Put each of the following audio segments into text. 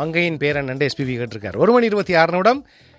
மங்கையின் பேரன் என்று எஸ்பிபி கேட்டிருக்கார் ஒரு மணி இருபத்தி ஆறு நிமிடம்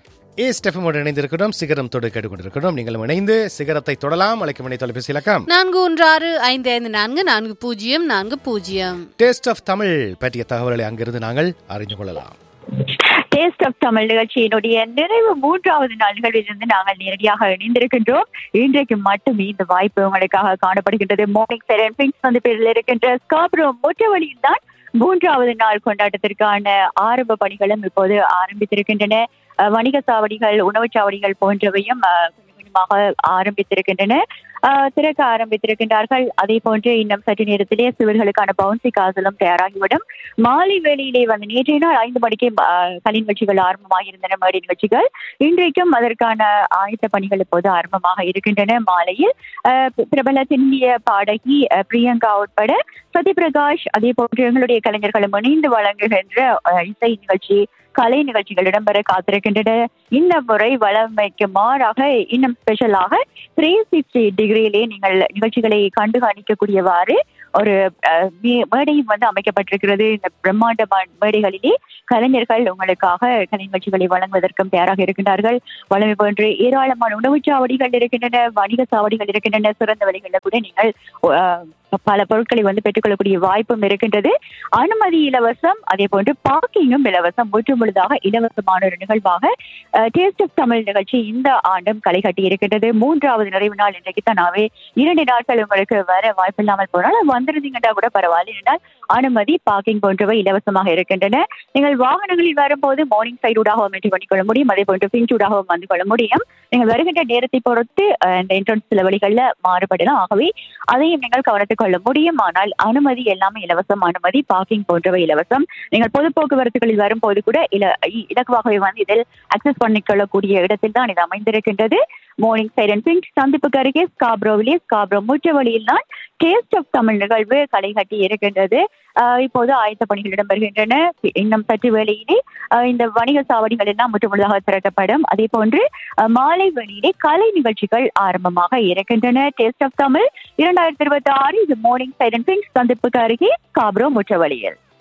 ஏ ஸ்டெஃபமோடு இணைந்திருக்கிறோம் சிகரம் தொடு கேட்டுக்கொண்டிருக்கிறோம் நீங்களும் இணைந்து சிகரத்தை தொடலாம் அழைக்கும் மணி தொலைபேசி இலக்கம் நான்கு ஒன்று ஆறு ஐந்து ஐந்து நான்கு நான்கு பூஜ்ஜியம் நான்கு பூஜ்ஜியம் டேஸ்ட் ஆஃப் தமிழ் பற்றிய தகவல்களை அங்கிருந்து நாங்கள் அறிந்து கொள்ளலாம் டேஸ்ட் ஆஃப் தமிழ் நிகழ்ச்சியினுடைய நிறைவு மூன்றாவது நாள் நிகழ்விலிருந்து நாங்கள் நேரடியாக இணைந்திருக்கின்றோம் இன்றைக்கு மட்டுமே இந்த வாய்ப்பு உங்களுக்காக காணப்படுகின்றது மார்னிங் செரன் பிங்ஸ் வந்து பேரில் இருக்கின்ற ஸ்காப்ரோ முற்றவழியில் தான் மூன்றாவது நாள் கொண்டாட்டத்திற்கான ஆரம்ப பணிகளும் இப்போது ஆரம்பித்திருக்கின்றன அஹ், வணிக சாவடிகள் உணவுச் சாவடிகள் போன்றவையும் அஹ், கொஞ்சம் கொஞ்சமாக ஆரம்பித்திருக்கின்றன அஹ், திறக்க ஆரம்பித்திருக்கின்றார்கள் அதே போன்று இன்னும் சற்று நேரத்திலே சிவர்களுக்கான பவுன்சி காசலும் தயாராகிவிடும் மாலை வேளையிலே வந்து நேற்றைய நாள் ஐந்து மணிக்கே அஹ், கலை நிகழ்ச்சிகள் ஆரம்பமாக இருந்தன மேடை நிகழ்ச்சிகள் இன்றைக்கும் அதற்கான ஆயத்த பணிகள் இப்போது ஆரம்பமாக இருக்கின்றன மாலையில் அஹ், பிரபல தென்னிய பாடகி அஹ், பிரியங்கா உட்பட சத்யபிரகாஷ் அதே போன்று எங்களுடைய கலைஞர்களும் இணைந்து வழங்குகின்ற அஹ், இசை நிகழ்ச்சி கலை நிகழ்ச்சிகள் இடம்பெற காத்திருக்கின்றன இந்த முறை வளமைக்கு மாறாக இன்னும் ஸ்பெஷலாக த்ரீ சிக்ஸ்டி டிகிரியிலே நீங்கள் நிகழ்ச்சிகளை கண்டுகாணிக்கக்கூடியவாறு ஒரு அஹ், மே- மேடையும் வந்து அமைக்கப்பட்டிருக்கிறது இந்த பிரம்மாண்ட மா- மேடைகளிலே கலைஞர்கள் உங்களுக்காக கலை நிகழ்ச்சிகளை வழங்குவதற்கும் தயாராக இருக்கின்றார்கள் வளமை போன்று ஏராளமான உணவுச் சாவடிகள் இருக்கின்றன வணிக சாவடிகள் இருக்கின்றன சிறந்த வழிகளில் கூட நீங்கள் அஹ், பல பொருட்களை வந்து பெற்றுக்கொள்ளக்கூடிய வாய்ப்பும் இருக்கின்றது அனுமதி இலவசம் அதே போன்று பார்க்கிங்கும் இலவசம் முற்று முழுதாக இலவசமான ஒரு நிகழ்வாக டேஸ்ட் ஆஃப் தமிழ் நிகழ்ச்சி இந்த ஆண்டும் களை கட்டி இருக்கின்றது மூன்றாவது நிறைவு நாள் இன்றைக்கு தானாவே இரண்டு நாட்கள் உங்களுக்கு வர வாய்ப்பில்லாமல் போனால் வந்திருந்தீங்கன்னா கூட பரவாயில்லை என்றால் அனுமதி பார்க்கிங் போன்றவை இலவசமாக இருக்கின்றன நீங்கள் வாகனங்களில் வரும்போது மார்னிங் சைடு ஊடாகவும் வெற்றி பண்ணிக்கொள்ள முடியும் அதே போன்று பிஞ்ச் ஊடாகவும் வந்து கொள்ள முடியும் நீங்கள் வருகின்ற நேரத்தை பொறுத்து அஹ், இந்த என்ட்ரன்ஸ் சில வழிகளில் மாறுபடலாம் ஆகவே அதையும் நீங்கள் கவனித்துக் கொள்ள முடியும் ஆனால் அனுமதி எல்லாமே இலவசம் அனுமதி பார்க்கிங் போன்றவை இலவசம் நீங்கள் பொது போக்குவரத்துகளில் வரும்போது கூட இல இ- இலகுவாகவே வந்து இதில் அக்சஸ் பண்ணிக்கொள்ளக்கூடிய இடத்தில் தான் இது அமைந்திருக்கின்றது மார்னிங் சைரன் பிங்க் சந்திப்புக்கு அருகே ஸ்காப்ரோவிலே ஸ்காப்ரோ முற்ற வழியில் தான் டேஸ்ட் ஆஃப் தமிழ் நிகழ்வு களை கட்டி இருக்கின்றது ஆஹ் இப்போது ஆயத்த பணிகள் இடம்பெறுகின்றன இன்னும் சற்று வேளையிலே ஆஹ் இந்த வணிக சாவடிகள் எல்லாம் முற்றுமுழுதாக திறக்கப்படும் அதே போன்று ஆஹ் மாலை வேளையிலே கலை நிகழ்ச்சிகள் ஆரம்பமாக இருக்கின்றன டேஸ்ட் ஆஃப் தமிழ் இரண்டாயிரத்தி இருபத்தி ஆறு இது மார்னிங் சைரன் பிங்க் சந்திப்புக்கு அருகே ஸ்காப்ரோ முற்ற வழியில்